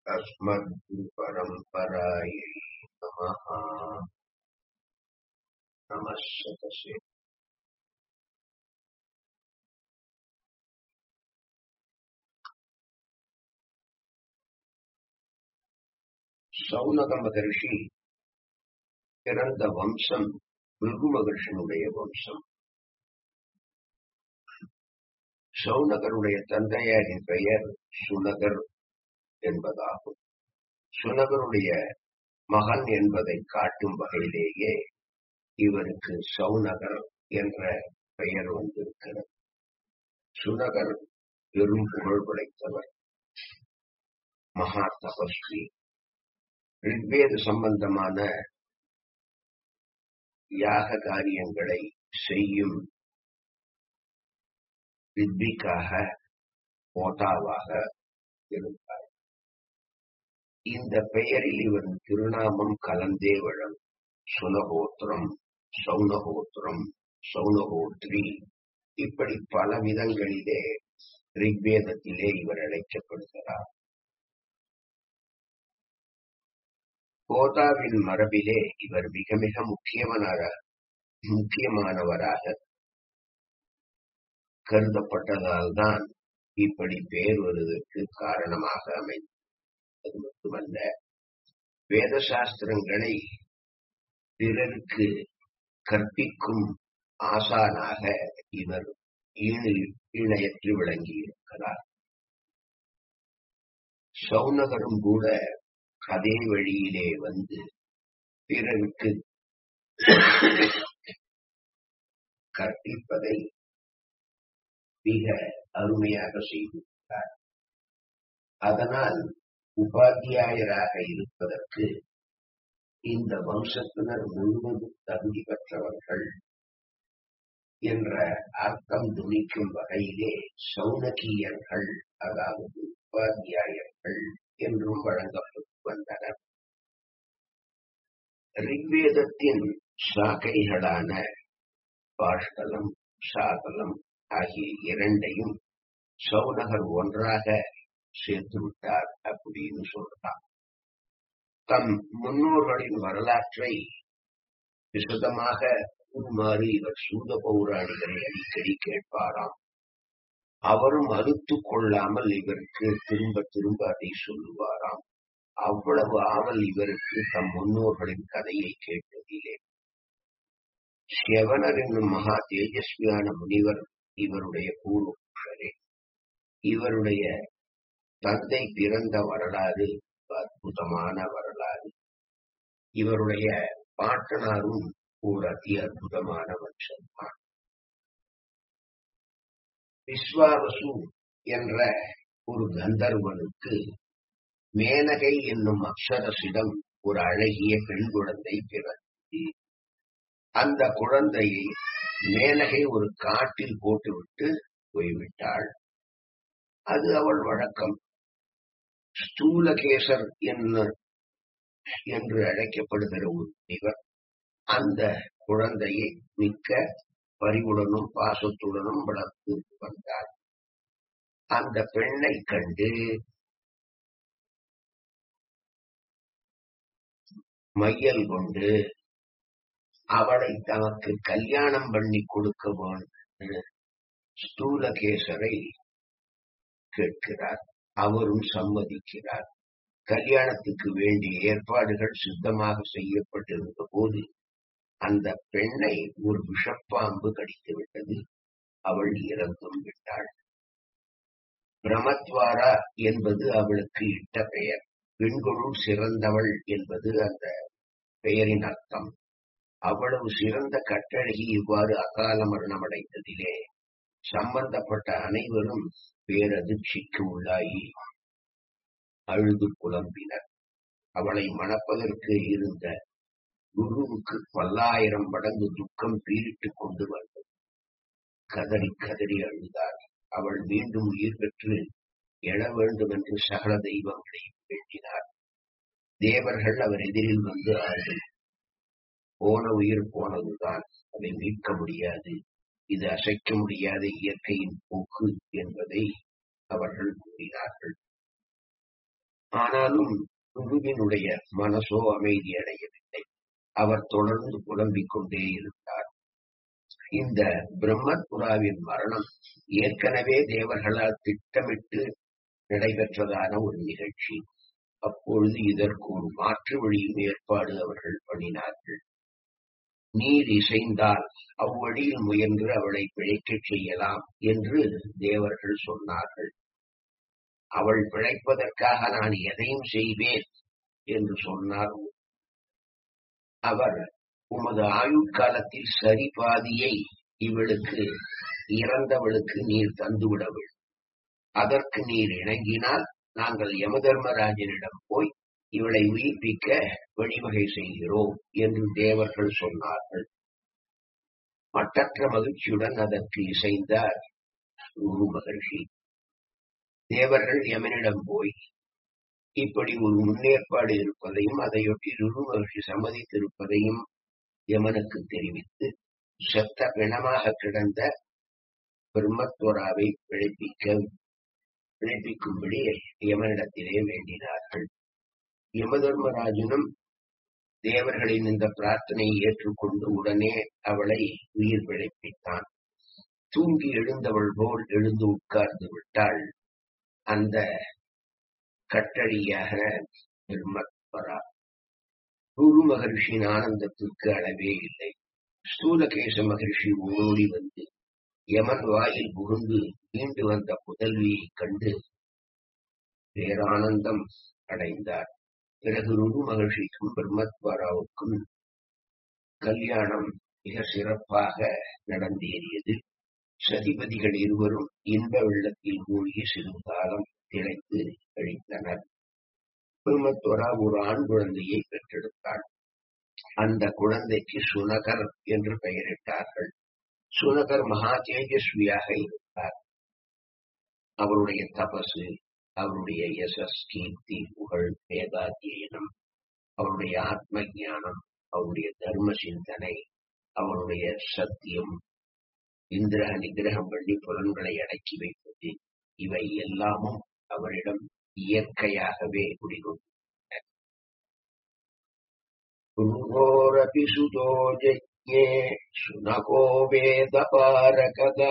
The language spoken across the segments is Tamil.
अस्मद्गुरुपरम्परायै नमः नमः सतसे சௌனக மகரிஷி பிறந்த வம்சம் பிருகு மகர்ஷனுடைய வம்சம் சௌனகருடைய தந்தையாரின் பெயர் சுனகர் என்பதாகும் சுனகருடைய மகன் என்பதை காட்டும் வகையிலேயே இவருக்கு சௌனகர் என்ற பெயர் வந்திருக்கிறது சுனகர் பெரும் புகழ் படைத்தவர் மகா தபஸ்வி ரிக்வேத சம்பந்தமான யாக காரியங்களை செய்யும் வித்விக்காக போட்டாவாக இருந்தார் இந்த பெயரில் இவர் திருநாமம் கலந்தே வழங்கும் சுனகோத்திரம் சௌனகோத்திரம் சௌனகோத்ரி இப்படி பல விதங்களிலே ரிக்வேதத்திலே இவர் அழைக்கப்படுகிறார் கோதாவின் மரபிலே இவர் மிக மிக முக்கியமான முக்கியமானவராக கருதப்பட்டதால் தான் இப்படி பேர் வருவதற்கு காரணமாக அமைந்தது அது மட்டுமல்ல வேத சாஸ்திரங்களை பிறருக்கு கற்பிக்கும் ஆசானாக இவர் இணையற்று விளங்கி இருக்கிறார் சௌனகரும் கூட அதே வழியிலே வந்து பிறருக்கு கற்பிப்பதை மிக அருமையாக செய்திருக்கிறார் அதனால் உபாத்தியாயராக இருப்பதற்கு இந்த வம்சத்தினர் முழுவதும் தகுதி பெற்றவர்கள் என்ற அர்த்தம் துணிக்கும் வகையிலே சௌனகியர்கள் அதாவது உபாத்தியாயர்கள் என்றும் வழங்கப்பட்டு வந்தனர் ரிக்வேதத்தின் சாக்கைகளான பாஷ்கலம் சாகலம் ஆகிய இரண்டையும் சௌனகர் ஒன்றாக சேர்த்து விட்டார் அப்படின்னு சொல்றார் தம் முன்னோர்களின் வரலாற்றை விசதமாக கூறுமாறு இவர் சூத பௌராணிகரை அடிக்கடி கேட்பாராம் அவரும் அறுத்து கொள்ளாமல் இவருக்கு திரும்ப திரும்ப அதை சொல்லுவாராம் அவ்வளவு ஆவல் இவருக்கு தம் முன்னோர்களின் கதையை கேட்டதிலே சிவனர் என்னும் மகா தேஜஸ்வியான முனிவர் இவருடைய பூர்வரே இவருடைய தந்தை பிறந்த வரலாறு அற்புதமான வரலாறு இவருடைய பாட்டனாரும் ஒரு அதி அற்புதமான மனுஷன்தான் விஸ்வாவசு என்ற ஒரு கந்தர்வனுக்கு மேனகை என்னும் அக்ஷரசிடம் ஒரு அழகிய பெண் குழந்தை பிறந்தது அந்த குழந்தையை மேனகை ஒரு காட்டில் போட்டுவிட்டு போய்விட்டாள் அது அவள் வழக்கம் ஸ்தூலகேசர் என்ன என்று அழைக்கப்படுகிற ஒரு இவர் அந்த குழந்தையை மிக்க பரிவுடனும் பாசத்துடனும் வளர்த்து வந்தார் அந்த பெண்ணை கண்டு மையல் கொண்டு அவளை தனக்கு கல்யாணம் பண்ணி கொடுக்க வேண்டும் ஸ்தூலகேசரை கேட்கிறார் அவரும் சம்மதிக்கிறார் கல்யாணத்துக்கு வேண்டிய ஏற்பாடுகள் சித்தமாக செய்யப்பட்டிருந்த போது அந்த பெண்ணை ஒரு விஷப்பாம்பு கடித்து விட்டது அவள் இறந்தும் விட்டாள் பிரமத்வாரா என்பது அவளுக்கு இட்ட பெயர் பெண்களுள் சிறந்தவள் என்பது அந்த பெயரின் அர்த்தம் அவ்வளவு சிறந்த கட்டழகி இவ்வாறு அகால மரணம் அடைந்ததிலே சம்பந்தப்பட்ட அனைவரும் பேரதிர்ச்சிக்கு உள்ளாகி அழுது புலம்பினர் அவளை மணப்பதற்கு இருந்த குருவுக்கு பல்லாயிரம் மடங்கு துக்கம் பீரிட்டுக் கொண்டு வந்தது கதறி கதறி அழுதார் அவள் மீண்டும் உயிர் பெற்று எழ வேண்டும் என்று சகல தெய்வங்களை வேண்டினார் தேவர்கள் அவர் எதிரில் வந்து ஆறுதல் போன உயிர் போனதுதான் அதை மீட்க முடியாது இது அசைக்க முடியாத இயற்கையின் போக்கு என்பதை அவர்கள் கூறினார்கள் ஆனாலும் குருவினுடைய மனசோ அமைதி அடையவில்லை அவர் தொடர்ந்து புலம்பிக் கொண்டே இருந்தார் இந்த பிரம்மபுராவின் மரணம் ஏற்கனவே தேவர்களால் திட்டமிட்டு நடைபெற்றதான ஒரு நிகழ்ச்சி அப்பொழுது இதற்கு ஒரு மாற்று வழியும் ஏற்பாடு அவர்கள் பண்ணினார்கள் நீர் இசைந்தால் அவ்வழியில் முயன்று அவளை பிழைக்கச் செய்யலாம் என்று தேவர்கள் சொன்னார்கள் அவள் பிழைப்பதற்காக நான் எதையும் செய்வேன் என்று சொன்னார் அவர் உமது ஆயுட்காலத்தில் சரி பாதியை இவளுக்கு இறந்தவளுக்கு நீர் தந்துவிடவில்லை அதற்கு நீர் இணங்கினால் நாங்கள் யமதர்மராஜனிடம் போய் இவளை உயிர்ப்பிக்க வழிவகை செய்கிறோம் என்று தேவர்கள் சொன்னார்கள் மட்டற்ற மகிழ்ச்சியுடன் அதற்கு இசைந்தார் குரு மகர்ஷி தேவர்கள் யமனிடம் போய் இப்படி ஒரு முன்னேற்பாடு இருப்பதையும் அதையொட்டி ருரு மகர்ஷி சம்மதித்திருப்பதையும் யமனுக்கு தெரிவித்து செத்த பிணமாக கிடந்த பிரம்மத்வராவை பிழைப்பிக்க பிழைப்பிக்கும்படி யமனிடத்திலே வேண்டினார்கள் யமதர்மராஜனும் தேவர்களின் இந்த பிரார்த்தனையை ஏற்றுக்கொண்டு உடனே அவளை உயிர் பிழைப்பித்தான் தூங்கி எழுந்தவள் போல் எழுந்து உட்கார்ந்து விட்டாள் அந்த கட்டடியாக பிரம்மத்வரா குரு மகர்ஷியின் ஆனந்தத்திற்கு அளவே இல்லை ஸ்தூலகேச மகர்ஷி ஓடி வந்து யமன் வாயில் புகுந்து மீண்டு வந்த புதல்வியை கண்டு பேரானந்தம் அடைந்தார் பிறகு ருரு மகர்ஷிக்கும் பிரம்மத்வாராவுக்கும் கல்யாணம் மிக சிறப்பாக நடந்தேறியது சதிபதிகள் இருவரும் இன்ப வெள்ளத்தில் மூழ்கி சிறிது காலம் திளைத்து கழித்தனர் பிரம்மத்வரா ஒரு ஆண் குழந்தையை பெற்றெடுத்தாள் அந்த குழந்தைக்கு சுனகர் என்று பெயரிட்டார்கள் சுனகர் மகா தேஜஸ்வியாக இருந்தார் அவருடைய தபசு அவருடைய யசஸ் கீர்த்தி புகழ் வேதாத்தியனம் அவருடைய ஆத்ம ஞானம் அவருடைய தர்ம சிந்தனை அவருடைய சத்தியம் இந்திர நிகிரகம் பண்ணி புலன்களை அடக்கி வைப்பது இவை எல்லாமும் அவரிடம் இயற்கையாகவே குடிகொண்டு குருவோரபி சுதோ ஜஜ்ஞே சுனகோ வேதபாரகதா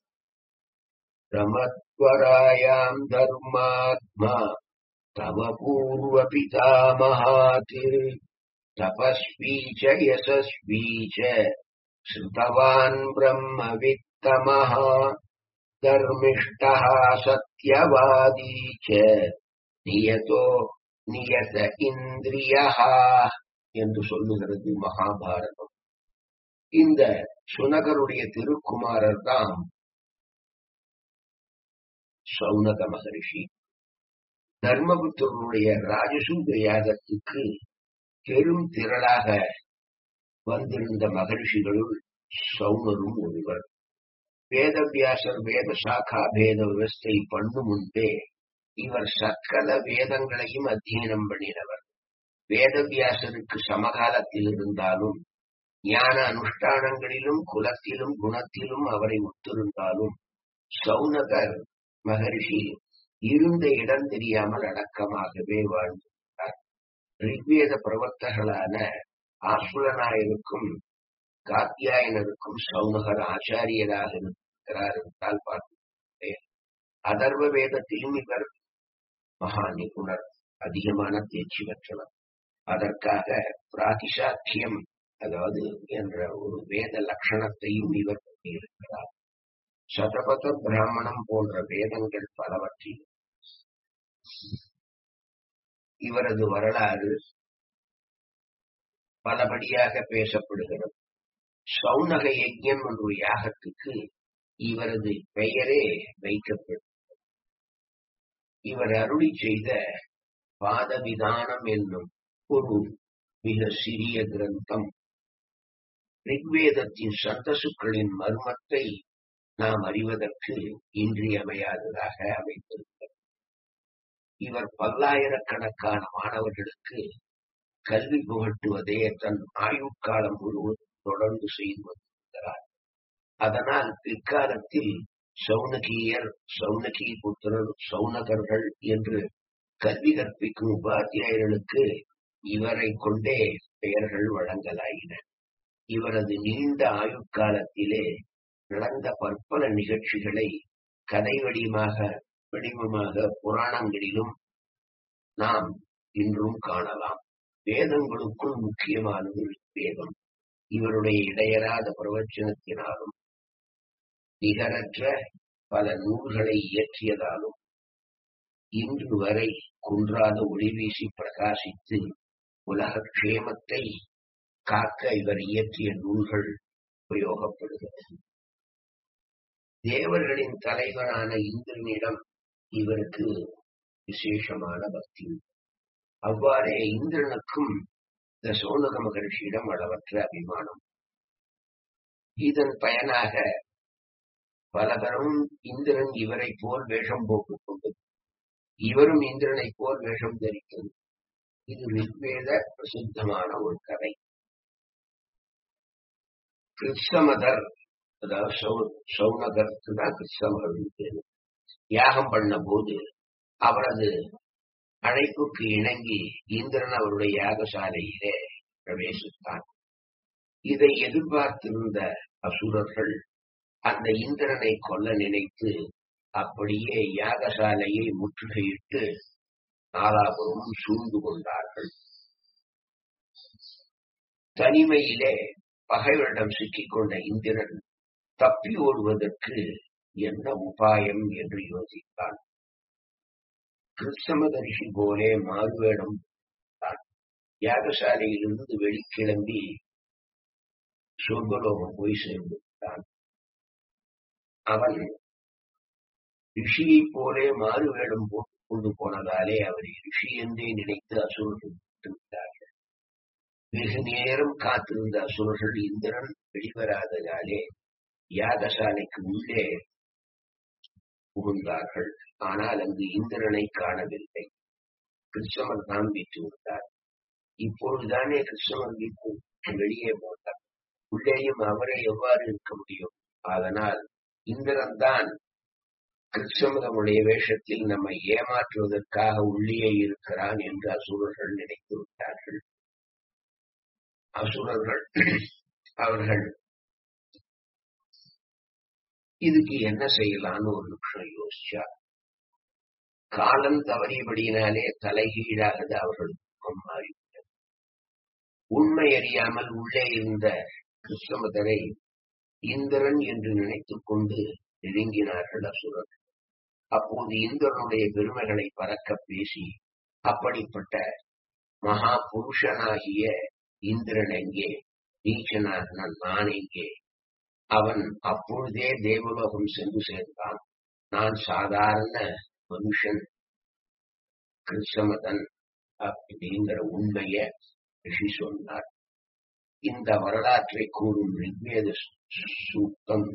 பிரமத்வராயாம் தர்மாத்மா தவ பூர்வபிதாமகாத் தபஸ்வி ச யசஸ்வி ச ஸ்ருதவான் பிரம்மவித்தமः தர்மிஷ்டः சத்யவாதி ச நியதோ நியத இந்திரியः என்று சொல்லுகிறது மகாபாரதம் இந்த சுனகருடைய திருக்குமாரர் தான் சௌனக மகரிஷி தர்மபுத்தருடைய ராஜசூத யாகத்துக்கு பெரும் திரளாக வந்திருந்த மகரிஷிகளுள் சௌனரும் ஒருவர் வேதவியாசர் வேத சாக்கா பேத விவஸ்தை பண்ணும் முன்பே இவர் சக்கல வேதங்களையும் அத்தியனம் பண்ணினவர் வேதவியாசருக்கு சமகாலத்தில் இருந்தாலும் ஞான அனுஷ்டானங்களிலும் குலத்திலும் குணத்திலும் அவரை ஒத்திருந்தாலும் சௌனகர் மகரிஷி இருந்த இடம் தெரியாமல் அடக்கமாகவே வாழ்ந்தார் ரிக்வேத பிரவர்த்தகளான ஆசுரநாயருக்கும் காத்தியாயனருக்கும் சௌனகர் ஆச்சாரியராக இருக்கிறார் என்றால் பார்க்கிறேன் அதர்வ வேதத்திலும் இவர் மகா நிபுணர் அதிகமான தேர்ச்சி பெற்றவர் அதற்காக பிராதிசாக்கியம் அதாவது என்ற ஒரு வேத லட்சணத்தையும் இவர் பண்ணியிருக்கிறார் சதபத பிராமணம் போன்ற வேதங்கள் பலவற்றில் இவரது வரலாறு பலபடியாக பேசப்படுகிறது சௌனக யஜ்யம் என்ற யாகத்துக்கு இவரது பெயரே வைக்கப்படும் இவர் அருளி செய்த பாதவிதானம் என்னும் ஒரு மிக சிறிய கிரந்தம் ரிக்வேதத்தின் சந்தசுக்களின் மர்மத்தை நாம் அறிவதற்கு இன்றியமையாததாக அமைந்திருக்கிறது இவர் பல்லாயிரக்கணக்கான மாணவர்களுக்கு கல்வி புகட்டுவதே தன் ஆயுட்காலம் முழுவதும் தொடர்ந்து செய்து வந்திருக்கிறார் அதனால் பிற்காலத்தில் சௌனகியர் சௌனகி புத்திரர் சௌனகர்கள் என்று கல்வி கற்பிக்கும் உபாத்தியாயர்களுக்கு இவரை கொண்டே பெயர்கள் வழங்கலாயின இவரது நீண்ட ஆயுட்காலத்திலே நடந்த பற்பல நிகழ்ச்சிகளை கதை வடிவமாக வடிவமாக புராணங்களிலும் நாம் இன்றும் காணலாம் வேதங்களுக்குள் முக்கியமானது வேதம் இவருடைய இடையராத பிரவச்சனத்தினாலும் நிகரற்ற பல நூல்களை இயற்றியதாலும் இன்று வரை குன்றாத ஒளி வீசி பிரகாசித்து உலக க்ஷேமத்தை காக்க இவர் இயற்றிய நூல்கள் உபயோகப்படுகிறது தேவர்களின் தலைவரான இந்திரனிடம் இவருக்கு விசேஷமான பக்தி அவ்வாறே இந்திரனுக்கும் இந்த சோனக மகர்ஷியிடம் அளவற்ற அபிமானம் இதன் பயனாக பலதரம் இந்திரன் இவரை போல் வேஷம் போட்டுக் கொண்டது இவரும் இந்திரனை போல் வேஷம் தரித்தது இது ரிக்வேத பிரசித்தமான ஒரு கதை கிருஷ்ணமதர் அதாவது சௌனகருக்கு தான் கிருஷ்ணமகர் பேரு யாகம் பண்ண போது அவரது அழைப்புக்கு இணங்கி இந்திரன் அவருடைய யாகசாலையிலே பிரவேசித்தான் இதை எதிர்பார்த்திருந்த அசுரர்கள் அந்த இந்திரனை கொல்ல நினைத்து அப்படியே யாகசாலையை முற்றுகையிட்டு நாலாபுரமும் சூழ்ந்து கொண்டார்கள் தனிமையிலே பகைவரிடம் சிக்கிக் கொண்ட இந்திரன் தப்பி ஓடுவதற்கு என்ன உபாயம் என்று யோசித்தான் கிருஷ்ணமதரிசி போலே மாறுவேடம் யாகசாலையிலிருந்து வெளிக்கிளம்பி சொர்க்கலோகம் போய் சேர்ந்து விட்டான் அவன் ரிஷியை போலே மாறு வேடம் போட்டுக் கொண்டு போனதாலே அவரை ரிஷி என்றே நினைத்து அசுரர்கள் விட்டார்கள் வெகு நேரம் காத்திருந்த அசுரர்கள் இந்திரன் வெளிவராததாலே யாகசாலைக்கு உள்ளே புகுந்தார்கள் ஆனால் அங்கு இந்திரனை காணவில்லை கிருஷ்ணவர் தான் வீட்டு விட்டார் இப்பொழுதுதானே கிருஷ்ணவர் வீட்டு வெளியே போனார் உள்ளேயும் அவரை எவ்வாறு இருக்க முடியும் அதனால் இந்திரன் தான் கிருஷ்ணமுடைய வேஷத்தில் நம்மை ஏமாற்றுவதற்காக உள்ளே இருக்கிறான் என்று அசுரர்கள் நினைத்து விட்டார்கள் அசுரர்கள் அவர்கள் இதுக்கு என்ன செய்யலாம்னு ஒரு நிமிஷம் யோசிச்சா காலம் தவறியபடியினாலே தலைகீழாகது அவர்கள் மாறிவிட்டது உண்மை அறியாமல் உள்ளே இருந்த கிருஷ்ணமதரை இந்திரன் என்று நினைத்துக் கொண்டு நெருங்கினார்கள் அசுரர்கள் அப்போது இந்திரனுடைய பெருமைகளை பறக்க பேசி அப்படிப்பட்ட மகா புருஷனாகிய இந்திரன் எங்கே நீச்சனாக நான் எங்கே அவன் அப்பொழுதே தேவலோகம் சென்று சேர்ந்தான் நான் சாதாரண மனுஷன் கிருஷ்ணமதன் அப்படிங்கிற உண்மைய ரிஷி சொன்னார் இந்த வரலாற்றை கூறும் ரிக்வேத சூக்தம்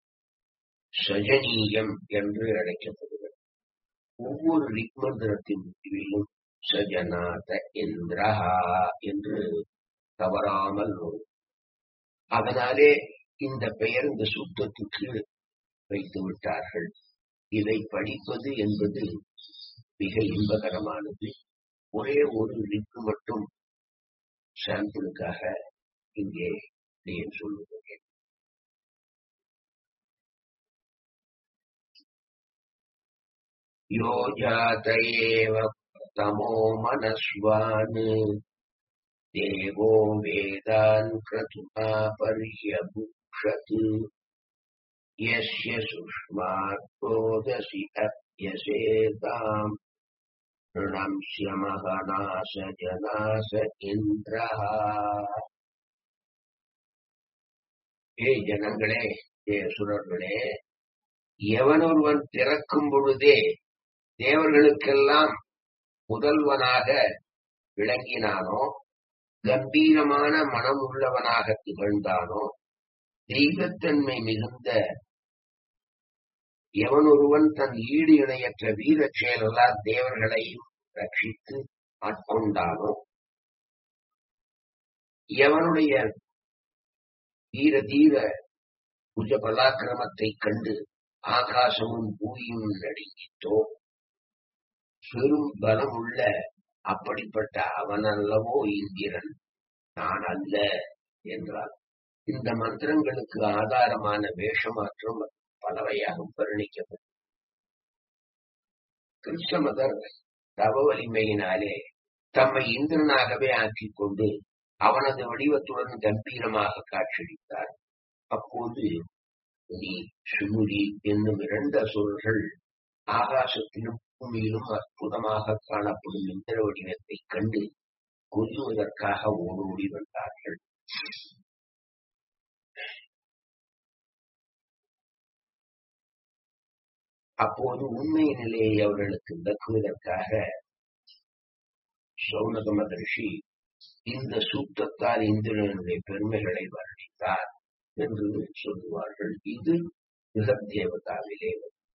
சஜனீயம் என்று அழைக்கப்படுகிறது ஒவ்வொரு ரிக்மந்திரத்தின் முடிவிலும் சஜநாத இந்திரஹா என்று தவறாமல் வரும் அதனாலே இந்த பெயர் இந்த சூக்தத்துக்கு வைத்து விட்டார்கள் இதை படிப்பது என்பது மிக இன்பகரமானது ஒரே ஒரு ரிக்கு மட்டும் சாம்பிளுக்காக இங்கே நான் சொல்லுகிறேன் यो जात एव तमो मनस्वान् देवो वेदान् क्रतुना पर्यभुक्षत् यस्य सुष्मात्रोदसि अप्यसेताम् ऋणंस्य महनास जनास इन्द्रः ஏ ஜனங்களே ஏ சுரர்களே எவனொருவன் பிறக்கும் பொழுதே தேவர்களுக்கெல்லாம் முதல்வனாக விளங்கினானோ கம்பீரமான மனம் உள்ளவனாக திகழ்ந்தானோ தெய்வத்தன்மை மிகுந்த எவனொருவன் தன் ஈடு இணையற்ற வீர செயலால் தேவர்களையும் ரட்சித்து ஆட்கொண்டானோ எவனுடைய வீர தீர புஜ பலாக்கிரமத்தை கண்டு ஆகாசமும் பூமியும் நடுங்கிட்டோ பெரும் பலம் உள்ள அப்படிப்பட்ட அவனல்லவோ இந்திரன் நான் அல்ல என்றார் இந்த மந்திரங்களுக்கு ஆதாரமான வேஷமாற்றம் பலவையாக வர்ணிக்கப்படும் கிருஷ்ணமதர் தவ வலிமையினாலே தம்மை இந்திரனாகவே ஆக்கிக் கொண்டு அவனது வடிவத்துடன் கம்பீரமாக காட்சியளித்தார் அப்போது நீ சுமுரி என்னும் இரண்டு அசுரர்கள் ஆகாசத்திலும் பூமியிலும் அற்புதமாக காணப்படும் இந்திர வடிவத்தைக் கண்டு கொல்லுவதற்காக ஓடோடி வந்தார்கள் அப்போது உண்மை நிலையை அவர்களுக்கு விளக்குவதற்காக சௌனக மகர்ஷி இந்த சூக்தத்தால் இந்திரனுடைய பெருமைகளை வர்ணித்தார் என்று சொல்லுவார்கள் இது தேவதாவிலே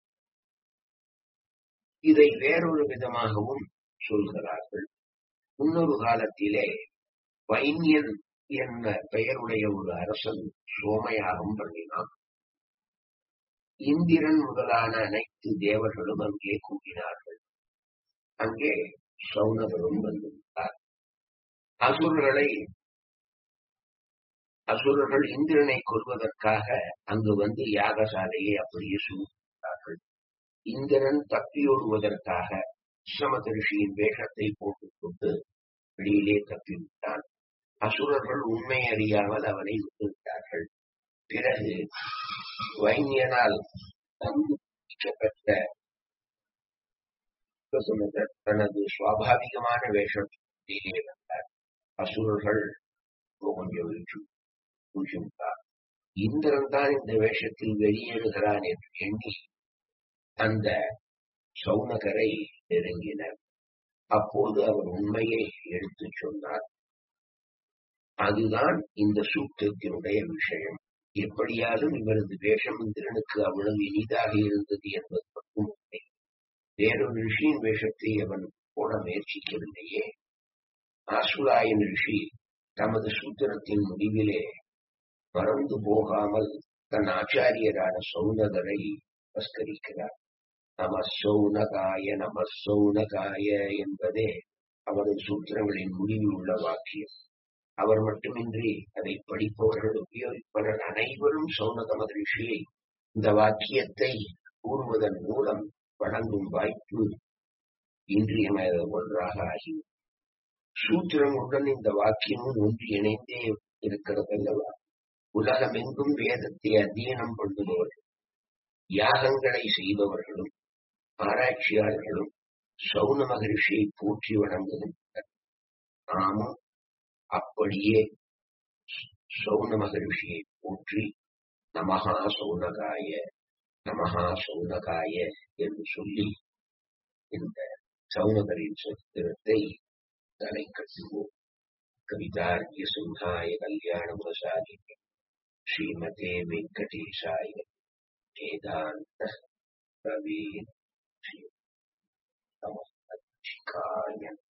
இதை வேறொரு விதமாகவும் சொல்கிறார்கள் முன்னொரு காலத்திலே வைன்யன் என்ற பெயருடைய ஒரு அரசன் சோமயாகம் பண்ணினான் இந்திரன் முதலான அனைத்து தேவர்களும் அங்கே கூடினார்கள் அங்கே சௌனகரும் வந்துவிட்டார் அசுரர்களை அசுரர்கள் இந்திரனை கொல்வதற்காக அங்கு வந்து யாகசாலையை அப்படியே சூழ்ந்தார்கள் இந்திரன் தப்பியோடுவதற்காக சமதரிஷியின் வேஷத்தை போட்டுக் கொண்டு வெளியிலே தப்பிவிட்டான் அசுரர்கள் உண்மை அறியாமல் அவனை விட்டுவிட்டார்கள் பிறகு வைன்யனால் பெற்ற தனது சுவாபாவிகமான வேஷத்திலே வந்தார் அசுரர்கள் கொஞ்சம் விட்டார் இந்திரன் தான் இந்த வேஷத்தில் வெளியேறுகிறான் என்று எண்ணி அந்த சௌனகரை நெருங்கினர் அப்போது அவர் உண்மையை எடுத்துச் சொன்னார் அதுதான் இந்த சூக்தத்தினுடைய விஷயம் எப்படியாலும் இவரது வேஷம் இந்திரனுக்கு அவ்வளவு இனிதாக இருந்தது என்பது மட்டும் உண்மை வேறொரு ரிஷியின் வேஷத்தை அவன் போட முயற்சிக்கவில்லையே ஆசுராயன் ரிஷி தமது சூத்திரத்தின் முடிவிலே மறந்து போகாமல் தன் ஆச்சாரியரான சௌனகரை நமஸ்கரிக்கிறார் நம சௌனகாய நம சௌனகாய என்பதே அவரது சூத்திரங்களின் முடிவில் உள்ள வாக்கியம் அவர் மட்டுமின்றி அதை படிப்பவர்கள் உபயோகிப்பவர்கள் அனைவரும் சௌனக மகரிஷியை இந்த வாக்கியத்தை கூறுவதன் மூலம் வழங்கும் வாய்ப்பு இன்றியமையாத ஒன்றாக ஆகி சூத்திரங்களுடன் இந்த வாக்கியமும் ஒன்று இணைந்தே இருக்கிறது அல்லவா உலகமெங்கும் வேதத்தை அத்தியனம் பண்ணுபவர்கள் யாகங்களை செய்பவர்களும் ஆராய்ச்சியாளர்களும் சௌன மகரிஷியை போற்றி வணங்குகின்றனர் நாமும் அப்படியே சௌன மகரிஷியை போற்றி நமகா சௌனகாய நமகா சௌனகாய என்று சொல்லி இந்த சௌனகரின் சரித்திரத்தை தலை கட்டுவோம் கவிதார்கிய சிம்ஹாய கல்யாண முரசாலினி ஸ்ரீமதே வெங்கடேஷாய வேதாந்த பிரவீன் நமஸ்காய